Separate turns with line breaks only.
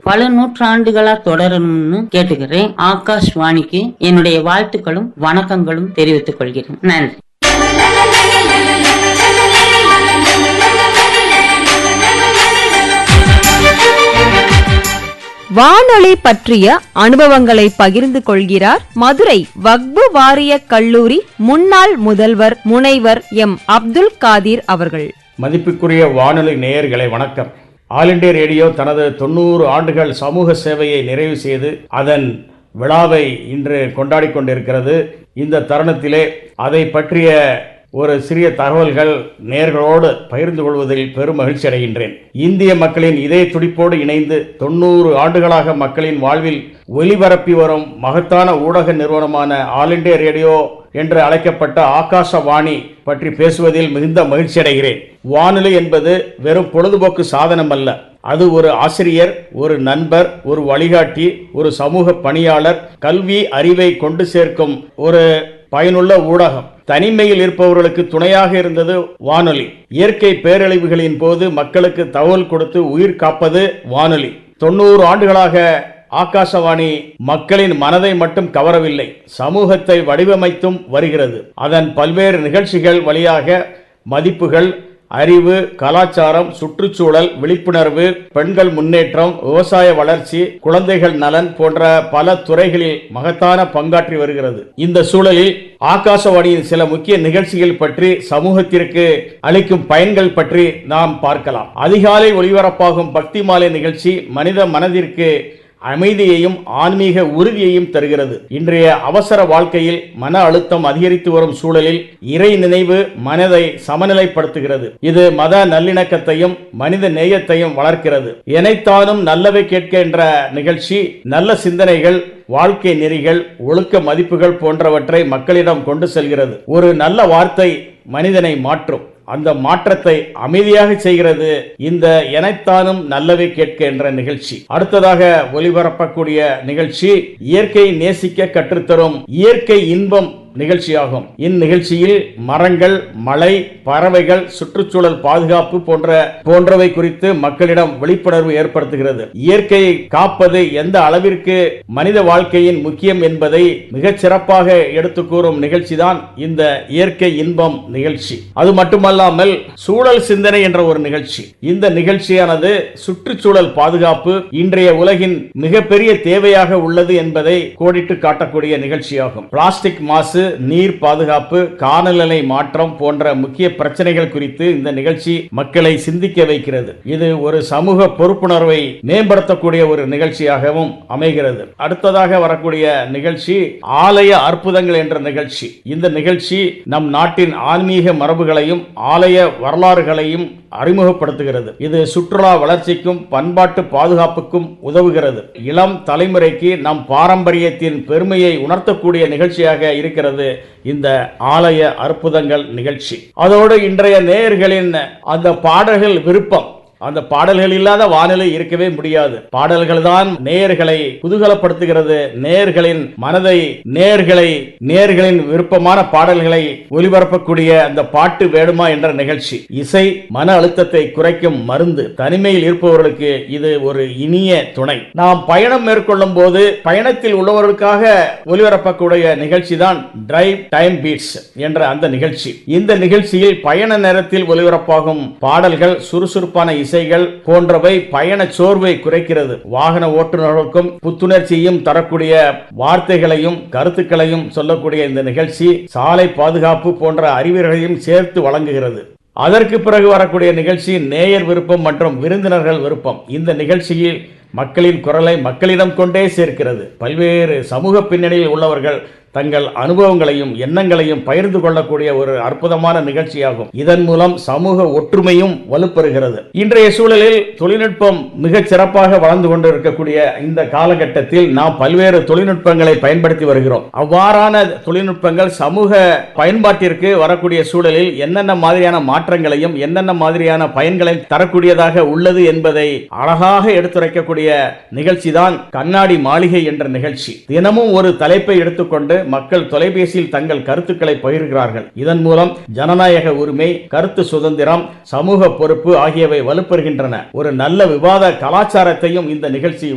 பல நூற்றாண்டுகளா தொடரணும்னு கேட்டுக்கிறேன் ஆகாஷ்வாணிக்கு என்னுடைய வாழ்த்துக்களும் வணக்கங்களும் தெரிவித்துக் கொள்கிறேன் நன்றி
வானொலி பற்றிய அனுபவங்களை பகிர்ந்து கொள்கிறார் மதுரை வக்பு வாரிய கல்லூரி முன்னாள் முதல்வர் முனைவர் எம் அப்துல் காதிர் அவர்கள்
மதிப்புக்குரிய வானொலி நேயர்களை வணக்கம் ஆல் இண்டியா ரேடியோ தனது தொண்ணூறு ஆண்டுகள் சமூக சேவையை நிறைவு செய்து அதன் விழாவை இன்று கொண்டாடி கொண்டிருக்கிறது இந்த தருணத்திலே அதை பற்றிய ஒரு சிறிய தகவல்கள் நேர்களோடு பகிர்ந்து கொள்வதில் பெரும் மகிழ்ச்சி அடைகின்றேன் இந்திய மக்களின் இதய துடிப்போடு இணைந்து தொண்ணூறு ஆண்டுகளாக மக்களின் வாழ்வில் ஒலிபரப்பி வரும் மகத்தான ஊடக நிறுவனமான ஆல் இண்டியா ரேடியோ என்று அழைக்கப்பட்ட ஆகாசவாணி பற்றி பேசுவதில் மிகுந்த மகிழ்ச்சி அடைகிறேன் வானொலி என்பது வெறும் பொழுதுபோக்கு சாதனம் அல்ல அது ஒரு ஆசிரியர் ஒரு நண்பர் ஒரு வழிகாட்டி ஒரு சமூக பணியாளர் கல்வி அறிவை கொண்டு சேர்க்கும் ஒரு பயனுள்ள ஊடகம் தனிமையில் இருப்பவர்களுக்கு துணையாக இருந்தது வானொலி இயற்கை பேரழிவுகளின் போது மக்களுக்கு தகவல் கொடுத்து உயிர் காப்பது வானொலி தொண்ணூறு ஆண்டுகளாக ஆகாசவாணி மக்களின் மனதை மட்டும் கவரவில்லை சமூகத்தை வடிவமைத்தும் வருகிறது அதன் பல்வேறு நிகழ்ச்சிகள் வழியாக மதிப்புகள் அறிவு கலாச்சாரம் சுற்றுச்சூழல் விழிப்புணர்வு பெண்கள் முன்னேற்றம் விவசாய வளர்ச்சி குழந்தைகள் நலன் போன்ற பல துறைகளில் மகத்தான பங்காற்றி வருகிறது இந்த சூழலில் ஆகாசவாணியின் சில முக்கிய நிகழ்ச்சிகள் பற்றி சமூகத்திற்கு அளிக்கும் பயன்கள் பற்றி நாம் பார்க்கலாம் அதிகாலை ஒளிபரப்பாகும் பக்தி மாலை நிகழ்ச்சி மனித மனதிற்கு அமைதியையும் ஆன்மீக உறுதியையும் தருகிறது இன்றைய அவசர வாழ்க்கையில் மன அழுத்தம் அதிகரித்து வரும் சூழலில் இறை நினைவு மனதை சமநிலைப்படுத்துகிறது இது மத நல்லிணக்கத்தையும் மனித நேயத்தையும் வளர்க்கிறது எனைத்தானும் நல்லவை கேட்க என்ற நிகழ்ச்சி நல்ல சிந்தனைகள் வாழ்க்கை நெறிகள் ஒழுக்க மதிப்புகள் போன்றவற்றை மக்களிடம் கொண்டு செல்கிறது ஒரு நல்ல வார்த்தை மனிதனை மாற்றும் அந்த மாற்றத்தை அமைதியாக செய்கிறது இந்த எனைத்தானும் நல்லவை கேட்க என்ற நிகழ்ச்சி அடுத்ததாக ஒலிபரப்பக்கூடிய நிகழ்ச்சி இயற்கை நேசிக்க கற்றுத்தரும் இயற்கை இன்பம் நிகழ்ச்சியாகும் இந்நிகழ்ச்சியில் மரங்கள் மழை பறவைகள் சுற்றுச்சூழல் பாதுகாப்பு போன்ற போன்றவை குறித்து மக்களிடம் விழிப்புணர்வு ஏற்படுத்துகிறது இயற்கையை காப்பது எந்த அளவிற்கு மனித வாழ்க்கையின் முக்கியம் என்பதை மிகச் சிறப்பாக எடுத்து கூறும் நிகழ்ச்சிதான் இந்த இயற்கை இன்பம் நிகழ்ச்சி அது மட்டுமல்லாமல் சூழல் சிந்தனை என்ற ஒரு நிகழ்ச்சி இந்த நிகழ்ச்சியானது சுற்றுச்சூழல் பாதுகாப்பு இன்றைய உலகின் மிகப்பெரிய தேவையாக உள்ளது என்பதை கோடிட்டு காட்டக்கூடிய நிகழ்ச்சியாகும் பிளாஸ்டிக் மாசு நீர் பாதுகாப்பு காலநிலை மாற்றம் போன்ற முக்கிய பிரச்சனைகள் குறித்து இந்த நிகழ்ச்சி மக்களை சிந்திக்க வைக்கிறது இது ஒரு சமூக பொறுப்புணர்வை மேம்படுத்தக்கூடிய ஒரு நிகழ்ச்சியாகவும் அமைகிறது அடுத்ததாக வரக்கூடிய நிகழ்ச்சி ஆலய அற்புதங்கள் என்ற நிகழ்ச்சி இந்த நிகழ்ச்சி நம் நாட்டின் ஆன்மீக மரபுகளையும் ஆலய வரலாறுகளையும் அறிமுகப்படுத்துகிறது இது சுற்றுலா வளர்ச்சிக்கும் பண்பாட்டு பாதுகாப்புக்கும் உதவுகிறது இளம் தலைமுறைக்கு நம் பாரம்பரியத்தின் பெருமையை உணர்த்தக்கூடிய நிகழ்ச்சியாக இருக்கிறது இந்த ஆலய அற்புதங்கள் நிகழ்ச்சி அதோடு இன்றைய நேயர்களின் அந்த பாடல்கள் விருப்பம் அந்த பாடல்கள் இல்லாத வானிலை இருக்கவே முடியாது பாடல்கள் தான் நேயர்களை குதூகலப்படுத்துகிறது நேயர்களின் மனதை நேயர்களை நேயர்களின் விருப்பமான பாடல்களை ஒலிபரப்பக்கூடிய அந்த பாட்டு வேணுமா என்ற நிகழ்ச்சி இசை மன அழுத்தத்தை குறைக்கும் மருந்து தனிமையில் இருப்பவர்களுக்கு இது ஒரு இனிய துணை நாம் பயணம் மேற்கொள்ளும் போது பயணத்தில் உள்ளவர்களுக்காக ஒலிபரப்பக்கூடிய நிகழ்ச்சி தான் டிரைவ் டைம் பீட்ஸ் என்ற அந்த நிகழ்ச்சி இந்த நிகழ்ச்சியில் பயண நேரத்தில் ஒலிபரப்பாகும் பாடல்கள் சுறுசுறுப்பான இசைகள் போன்றவை பயண சோர்வை குறைக்கிறது வாகன ஓட்டுநர்களுக்கும் புத்துணர்ச்சியும் தரக்கூடிய வார்த்தைகளையும் கருத்துக்களையும் சொல்லக்கூடிய இந்த நிகழ்ச்சி சாலை பாதுகாப்பு போன்ற அறிவுரைகளையும் சேர்த்து வழங்குகிறது அதற்கு பிறகு வரக்கூடிய நிகழ்ச்சி நேயர் விருப்பம் மற்றும் விருந்தினர்கள் விருப்பம் இந்த நிகழ்ச்சியில் மக்களின் குரலை மக்களிடம் கொண்டே சேர்க்கிறது பல்வேறு சமூக பின்னணியில் உள்ளவர்கள் தங்கள் அனுபவங்களையும் எண்ணங்களையும் பகிர்ந்து கொள்ளக்கூடிய ஒரு அற்புதமான நிகழ்ச்சியாகும் இதன் மூலம் சமூக ஒற்றுமையும் வலுப்பெறுகிறது இன்றைய சூழலில் தொழில்நுட்பம் மிகச் சிறப்பாக வளர்ந்து கொண்டிருக்கக்கூடிய இந்த காலகட்டத்தில் நாம் பல்வேறு தொழில்நுட்பங்களை பயன்படுத்தி வருகிறோம் அவ்வாறான தொழில்நுட்பங்கள் சமூக பயன்பாட்டிற்கு வரக்கூடிய சூழலில் என்னென்ன மாதிரியான மாற்றங்களையும் என்னென்ன மாதிரியான பயன்களையும் தரக்கூடியதாக உள்ளது என்பதை அழகாக எடுத்துரைக்கக்கூடிய நிகழ்ச்சி தான் கண்ணாடி மாளிகை என்ற நிகழ்ச்சி தினமும் ஒரு தலைப்பை எடுத்துக்கொண்டு மக்கள் தொலைபேசியில் தங்கள் கருத்துக்களை பகிர்கிறார்கள் இதன் மூலம் ஜனநாயக உரிமை கருத்து சுதந்திரம் சமூக பொறுப்பு ஆகியவை வலுப்பெறுகின்றன ஒரு நல்ல விவாத கலாச்சாரத்தையும் இந்த நிகழ்ச்சி